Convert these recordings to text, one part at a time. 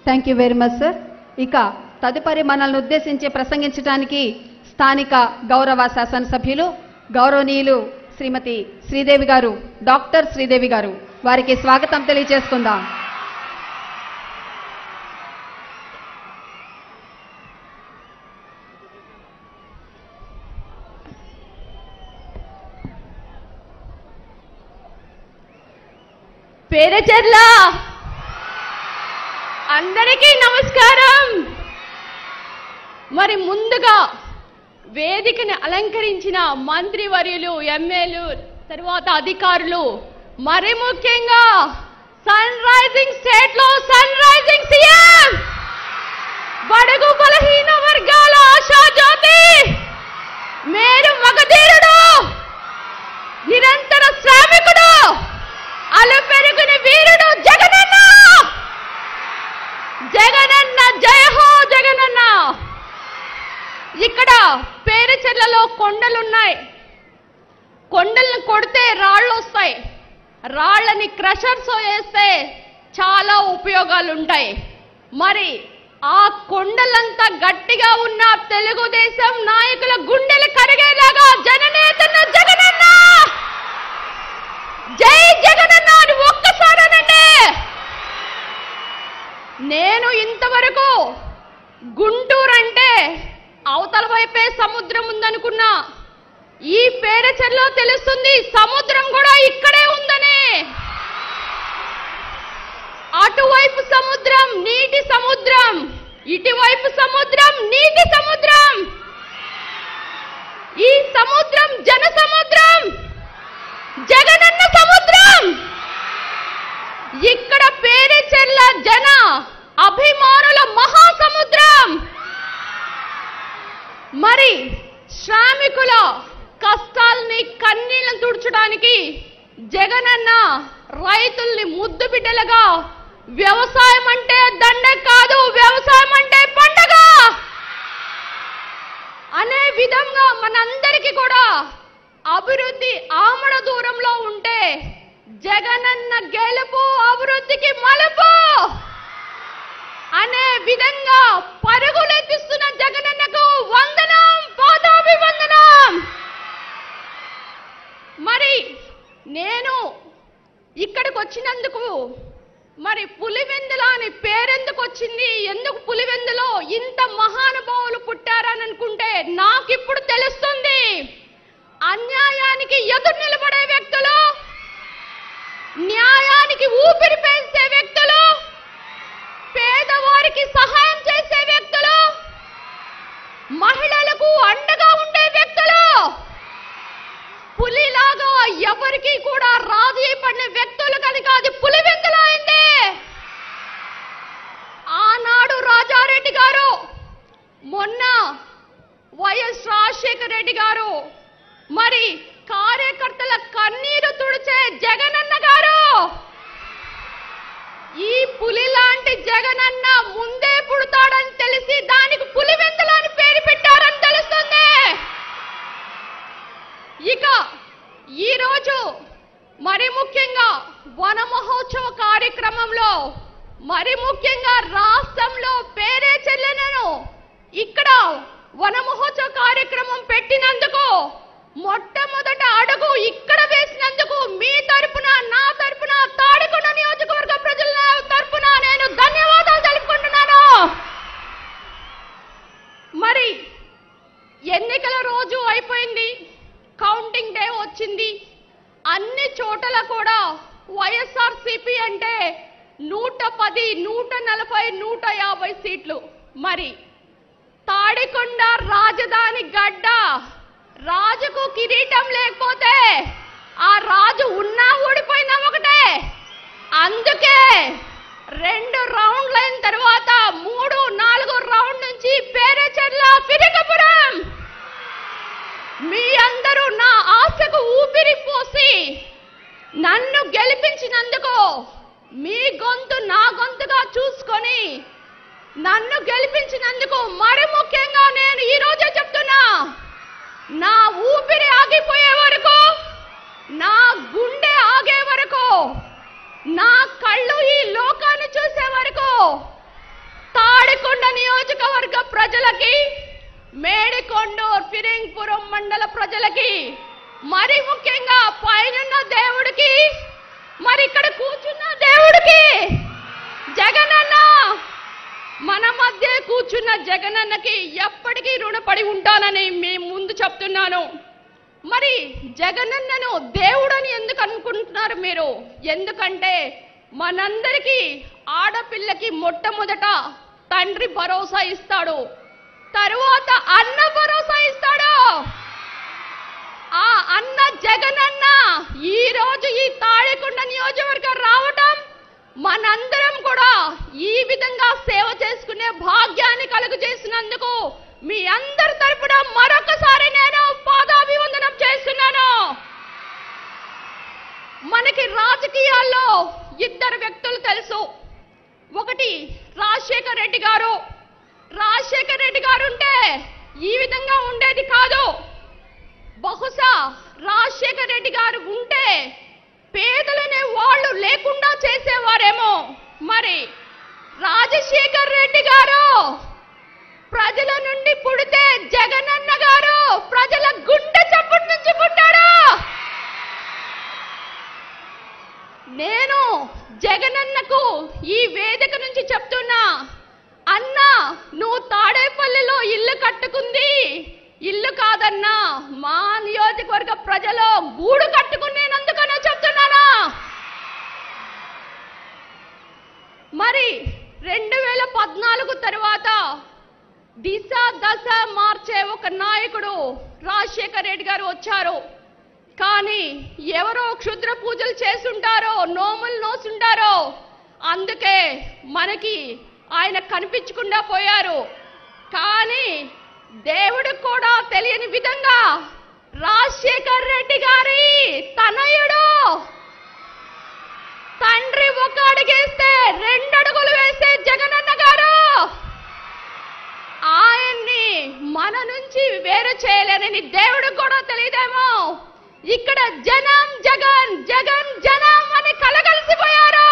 thank you very much sir ఇక తదుపరి మనల్ని ఉద్దేశించి ప్రసంగించడానికి స్థానిక గౌరవ శాసనసభ్యులు గౌరవనీయులు శ్రీమతి శ్రీదేవి గారు డాక్టర్ శ్రీదేవి గారు వారికి స్వాగతం తెలియజేసుకుందాం పేరచర్ల అందరికీ నమస్కారం మరి ముందుగా వేదికని అలంకరించిన మంత్రివర్యులు ఎమ్మెల్యేలు తరువాత అధికారులు మరి ముఖ్యంగా సన్ రైజింగ్ స్టేట్ లో సన్ రైజింగ్ సీఎం బడుగు బలహీన వర్గాల ఆశా జ్యోతి మేరు మగధీరుడు నిరంతర శ్రామికుడు అలు పెరుగున వీరుడు జగనన్న జగనన్న జయ హో జగనన్న ఇక్కడ పేరుచెర్లలో కొండలున్నాయి కొండలను కొడితే రాళ్ళు వస్తాయి రాళ్ళని క్రషర్స్ వేస్తే చాలా ఉపయోగాలు ఉంటాయి మరి ఆ కొండలంతా గట్టిగా ఉన్న తెలుగుదేశం నాయకుల గుండెలు కరిగేలాగా జననేతన్న జగనన్న జై జగనన్న అని ఒక్కసారనండి నేను ఇంతవరకు గుంటూరు అంటే అవతల వైపే సముద్రం ఉందనుకున్నా ఈ పేరచెల్లో తెలుస్తుంది సముద్రం కూడా ఇక్కడే ఉందని అటువైపు సముద్రం నీటి సముద్రం ఇటువైపు సముద్రం నీటి సముద్రం ఈ సముద్రం జన సముద్రం జగనన్న సముద్రం ఇక్కడ పేరుచెర్ల జన అభిమానుల మహాసముద్రం మరి శ్రామికుల కష్టాల్ని కన్నీళ్లను తుడ్చడానికి జగనన్న రైతుల్ని ముద్దు బిడ్డలుగా వ్యవసాయం అంటే దండ కాదు వ్యవసాయం అంటే పండగ అనే విధంగా మనందరికీ కూడా అభివృద్ధి ఆమడ దూరంలో ఉంటే జగనన్న గెలుపు అభివృద్ధికి మలుపు అనే విధంగా పరుగులెత్తిస్తున్న జగనన్నకు వందనం పాదాభివందనం మరి నేను ఇక్కడికి వచ్చినందుకు మరి పులివెందుల అని పేరెందుకు వచ్చింది ఎందుకు పులివెందులో ఇంత మహానుభావులు పుట్టారని అనుకుంటే నాకిప్పుడు తెలుస్తుంది అన్యాయానికి ఎదురు నిలబడే వ్యక్తులు న్యాయానికి ఊపిరి పేసే వ్యక్తులు పేదవారికి సహాయం చేసే వ్యక్తులు మహిళలకు అండగా ఉండే వ్యక్తులు పులిలాగా ఎవరికి కూడా రాజీ పడిన వ్యక్తులు కనుక అది పులివెందులు అయింది ఆనాడు రాజారెడ్డి గారు మొన్న వైఎస్ రాజశేఖర రెడ్డి గారు మరి కార్యకర్తల కన్నీరు తుడిచే జగనన్న గారు ఈ పులి లాంటి జగనన్న ముందే పుడతాడని తెలిసి దానికి పులివెందులు అని పేరు పెట్టారని తెలుస్తుంది ఇక ఈ రోజు మరి ముఖ్యంగా వన మహోత్సవ కార్యక్రమంలో మరి ముఖ్యంగా రాష్ట్రంలో పేరే చెల్లెనను ఇక్కడ వన మహోత్సవ కార్యక్రమం పెట్టినందుకు మొట్టమొదట అడుగు ఇక్కడ వేసినందుకు మీ తరపున నా తరపున తాడికొండ నియోజకవర్గ ప్రజల తరపున నేను ధన్యవాదాలు తెలుపుకుంటున్నాను మరి ఎన్నికల రోజు అయిపోయింది కౌంటింగ్ డే వచ్చింది అన్ని చోట్ల కూడా వైఎస్ఆర్ సిపి అంటే నూట పది నూట నలభై నూట యాభై సీట్లు మరి తాడికొండ రాజధాని గడ్డ రాజుకు కిరీటం లేకపోతే ఆ రాజు ఉన్నా ఊడిపోయినా ఒకటే అందుకే రెండు రౌండ్లు అయిన తర్వాత మూడు నాలుగు రౌండ్ నుంచి పేరేచెర్ల ఫిరికపురం మీ అందరూ నా ఆశకు ఊపిరి పోసి నన్ను గెలిపించినందుకు మీ గొంతు నా గొంతుగా చూసుకొని నన్ను గెలిపించినందుకు మరి ముఖ్యంగా నేను ఈ రోజే చెప్తున్నా నా ఊపిరి ఆగిపోయే వరకు నా గుండె ఆగే వరకు నా కళ్ళు ఈ లోకాన్ని చూసే వరకు ప్రజలకి మరి ముఖ్యంగా పైనున్న దేవుడికి మరి ఇక్కడ కూర్చున్న దేవుడికి జగనన్న మన మధ్య కూర్చున్న జగనన్నకి ఎప్పటికీ రుణపడి ఉంటానని మేము ముందు చెప్తున్నాను మరి జగనన్నను దేవుడని ఎందుకు అనుకుంటున్నారు మీరు ఎందుకంటే మనందరికీ ఆడపిల్లకి మొట్టమొదట తండ్రి భరోసా ఇస్తాడు తరువాత అన్న భరోసా ఇస్తాడు ఆ అన్న జగనన్న ఈ రోజు ఈ తాళికొండ నియోజకవర్గం రావటం మనందరం కూడా ఈ విధంగా సేవ చేసుకునే భాగ్యాన్ని కలుగు చేసినందుకు మీ అందరి తరపున మరొకసారి నేను పాదాభివందనం చేస్తున్నాను మనకి రాజకీయాల్లో ఇద్దరు వ్యక్తులు తెలుసు ఒకటి రాజశేఖర్ రెడ్డి గారు రాజశేఖర్ రెడ్డి గారు ఉంటే ఈ విధంగా ఉండేది కాదు బహుశా రాజశేఖర్ రెడ్డి గారు ఉంటే పేదలనే వాళ్ళు లేకుండా చేసేవారేమో మరి రాజశేఖర్ రెడ్డి గారు ప్రజల నుండి పుడితే జగనన్న గారు ప్రజల గుండె చప్పటి నుంచి పుట్టాడు నేను జగనన్నకు ఈ వేదిక నుంచి చెప్తున్నా అన్నా నువ్వు తాడేపల్లిలో ఇల్లు కట్టుకుంది ఇల్లు కాదన్నా మా నియోజకవర్గ ప్రజలు గూడు కట్టుకునేనందుకనే చెప్తున్నానా మరి రెండు వేల పద్నాలుగు తరువాత దిశ దశ మార్చే ఒక నాయకుడు రాజశేఖర్ రెడ్డి గారు వచ్చారు కానీ ఎవరో క్షుద్ర పూజలు చేసుంటారో నోములు నోసుంటారో అందుకే మనకి ఆయన కనిపించకుండా పోయారు కానీ దేవుడికి కూడా తెలియని విధంగా రాజశేఖర్ రెడ్డి గారి తనయుడు తండ్రి ఒక అడుగేస్తే రెండు అడుగులు వేసే జగనన్న గారు ఆయన్ని మన నుంచి వేరు చేయలేనని దేవుడికి కూడా తెలియదేమో ఇక్కడ జనం జగన్ జగన్ జనం అని కలగలిసిపోయారు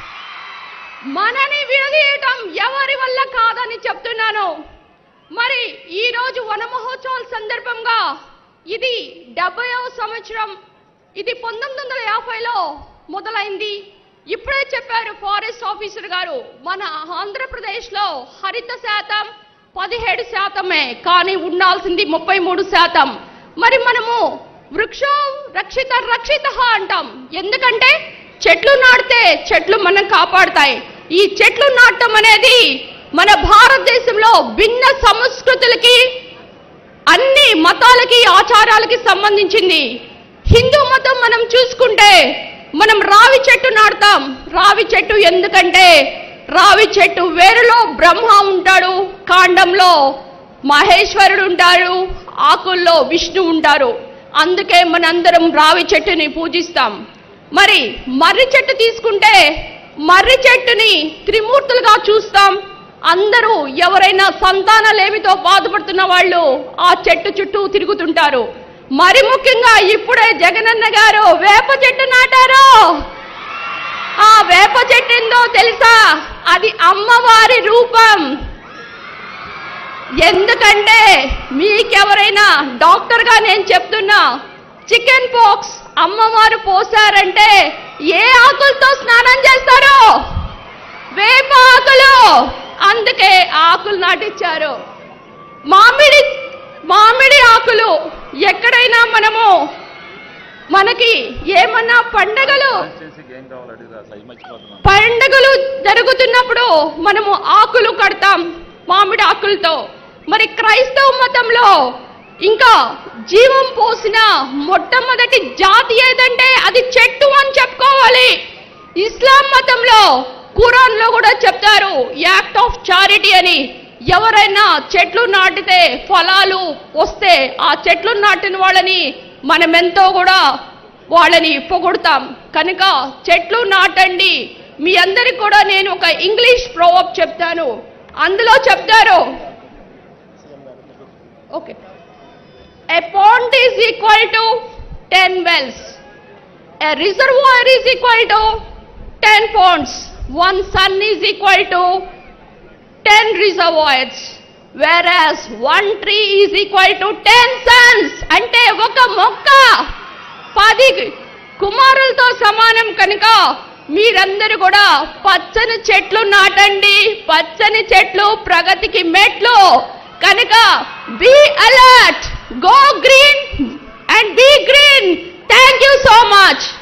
మనని విడదీయటం ఎవరి వల్ల కాదని చెప్తున్నాను మరి ఈ రోజు వన మహోత్సవాల సందర్భంగా ఇది డెబ్బైవ సంవత్సరం ఇది పంతొమ్మిది వందల యాభైలో మొదలైంది ఇప్పుడే చెప్పారు ఫారెస్ట్ ఆఫీసర్ గారు మన ఆంధ్రప్రదేశ్లో హరిత శాతం పదిహేడు శాతమే కానీ ఉండాల్సింది ముప్పై మూడు శాతం మరి మనము వృక్షం రక్షిత రక్షిత అంటాం ఎందుకంటే చెట్లు నాటితే చెట్లు మనం కాపాడతాయి ఈ చెట్లు నాటడం అనేది మన భారతదేశంలో భిన్న సంస్కృతులకి అన్ని మతాలకి ఆచారాలకి సంబంధించింది హిందూ మతం మనం చూసుకుంటే మనం రావి చెట్టు నాటుతాం రావి చెట్టు ఎందుకంటే రావి చెట్టు వేరులో బ్రహ్మ ఉంటాడు కాండంలో మహేశ్వరుడు ఉంటారు ఆకుల్లో విష్ణు ఉంటారు అందుకే మనందరం రావి చెట్టుని పూజిస్తాం మరి మర్రి చెట్టు తీసుకుంటే మర్రి చెట్టుని త్రిమూర్తులుగా చూస్తాం అందరూ ఎవరైనా సంతానలేమితో బాధపడుతున్న వాళ్ళు ఆ చెట్టు చుట్టూ తిరుగుతుంటారు మరి ముఖ్యంగా ఇప్పుడే జగనన్న గారు వేప చెట్టు నాటారు ఆ వేప చెట్టు ఏందో తెలుసా అది అమ్మవారి రూపం ఎందుకంటే మీకెవరైనా డాక్టర్ గా నేను చెప్తున్నా చికెన్ పాక్స్ అమ్మవారు పోసారంటే ఏ ఆకులతో స్నానం చేస్తారు వేప ఆకులు అందుకే ఆకులు నాటిచ్చారు మామిడి మామిడి ఆకులు ఎక్కడైనా మనము మనకి ఏమన్నా పండగలు కాన్స్టిట్యున్సీకి ఏం కావాలి అడిగిరా అసలు ఇది మర్చిపోతున్నాను పండుగలు జరుగుతున్నప్పుడు మనము ఆకులు కడతాం మామిడి ఆకులతో మరి క్రైస్తవ మతంలో ఇంకా జీవం పోసిన మొట్టమొదటి జాతి ఏదంటే అది చెట్టు అని చెప్పుకోవాలి ఇస్లాం మతంలో ఖురాన్ లో కూడా చెప్తారు యాక్ట్ ఆఫ్ చారిటీ అని ఎవరైనా చెట్లు నాటితే ఫలాలు వస్తే ఆ చెట్లు నాటిన వాళ్ళని మనం ఎంతో కూడా వాళ్ళని పొగుడుతాం కనుక చెట్లు నాటండి మీ అందరికి కూడా నేను ఒక ఇంగ్లీష్ ప్రోవప్ చెప్తాను అందులో చెప్తారు okay a pond is equal to ten wells a reservoir is equal to ten ponds one son is equal to ten reservoirs whereas one tree is equal to ten sons అంటే ఒక మొక్క పది కుమారులతో సమానం కనుక మీరందరూ కూడా పచ్చని చెట్లు నాటండి పచ్చని చెట్లు ప్రగతికి మెట్లు కనుక be alert go green and be green thank you so much